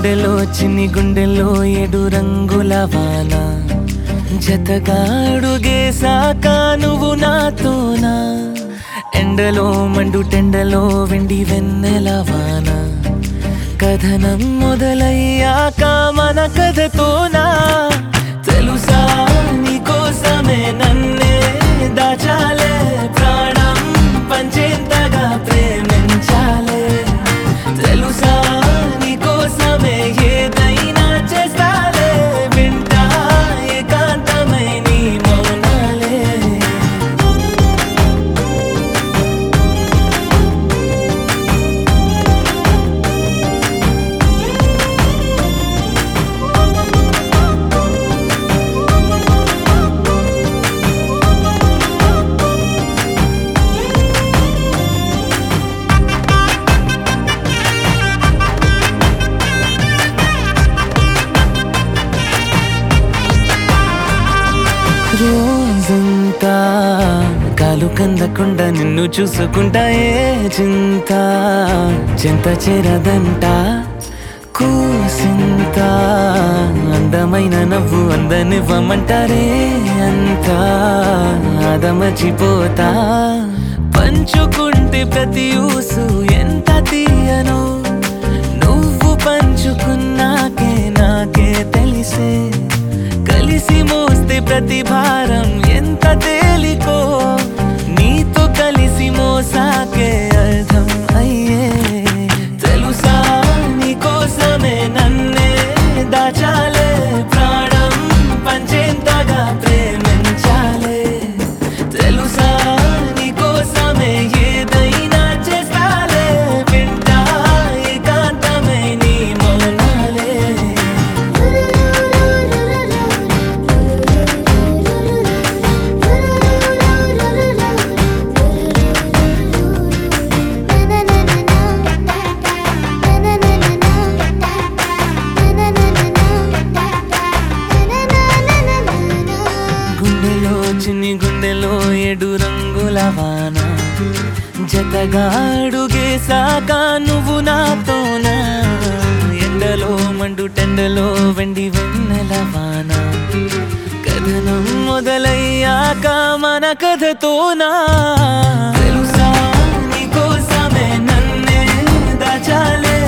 గుండెలో చిన్ని గుండెలో ఏడు రంగుల వాన జతగాడుగేసాక నువ్వు నాతోనా ఎండలో మండు టెండలో వెండి వెన్నెల వాన కథనం మొదలయ్యాక మన కథతోనా తెలుసా నీకోసమే నన్నే దాచాలే ప్రాణం పంచేంతగా ప్రేమించాలే తెలుసా నీకోసమే ఏదైనా చేస్తాలే వింటా ఏకాంతమై నీ మౌనాలే రోజంతా కాలు కందకుండా నిన్ను చూసుకుంటా ఏ చింత చింత చేరదంట కూసింత అందమైన నవ్వు అందనివ్వమంటారే అంతా అదమర్చిపోతా పంచుకుంటే ప్రతి ఊసు ఎంత తీయనో నువ్వు పంచుకున్నాకే నాకే తెలిసే కలిసి మోస్తే ప్రతి భారం ఎంత తేలికో నీతో కలిసి మోసాకే అర్థం అయ్యే తెలుసా నీకోసమే నన్నే దాచాలే ప్రాణం పంచేంతగా ప్రేమించాలే తెలుసా నీకోసమే ఏదైనా చేస్తాలే వింటా ఏకాంతమై నీ మౌనాలే గుండెలో చిన్ని గుండెలో ఏడు రంగుల వాన జతగాడుగేసాక నువ్వు నాతోనా ఎండలో మండు టెండలో వెండి వెన్నెల వాన కథనం మొదలయ్యాక మన కథతోనా తెలుసా నీకోసమే నన్నే దాచాలే